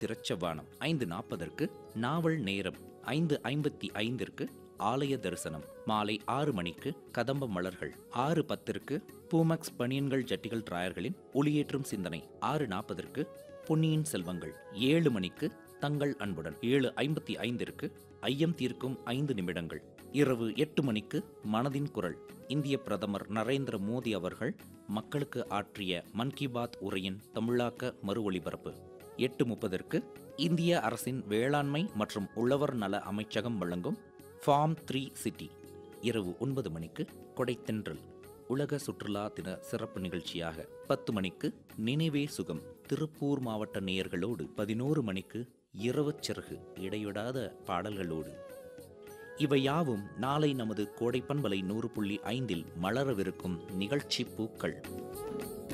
திரச்சவானம் ஐந்து நாற்பதற்கு நாவல் நேரம் ஐந்து ஐம்பத்தி ஐந்திற்கு ஆலய தரிசனம் மாலை ஆறு மணிக்கு கதம்ப மலர்கள் ஆறு பத்திற்கு பூமக்ஸ் பனியன்கள் ஜட்டிகள் டிராயர்களின் ஒளியேற்றும் சிந்தனை ஆறு நாற்பதற்கு பொன்னியின் செல்வங்கள் ஏழு மணிக்கு தங்கள் அன்புடன் ஏழு ஐம்பத்தி ஐந்திற்கு ஐயம் தீர்க்கும் ஐந்து நிமிடங்கள் இரவு எட்டு மணிக்கு மனதின் குரல் இந்திய பிரதமர் நரேந்திர மோடி அவர்கள் மக்களுக்கு ஆற்றிய மன் கி பாத் உரையின் தமிழாக்க மறு ஒளிபரப்பு எட்டு முப்பதற்கு இந்திய அரசின் வேளாண்மை மற்றும் உழவர் நல அமைச்சகம் வழங்கும் ஃபார்ம் த்ரீ சிட்டி இரவு ஒன்பது மணிக்கு கொடைத்தென்றல் உலக சுற்றுலா தின சிறப்பு நிகழ்ச்சியாக பத்து மணிக்கு நினைவே சுகம் திருப்பூர் மாவட்ட நேயர்களோடு பதினோரு மணிக்கு இரவுச் சிறகு இடைவிடாத பாடல்களோடு இவை யாவும் நாளை நமது கோடை பண்பலை நூறு புள்ளி ஐந்தில் மலரவிருக்கும் நிகழ்ச்சி பூக்கள்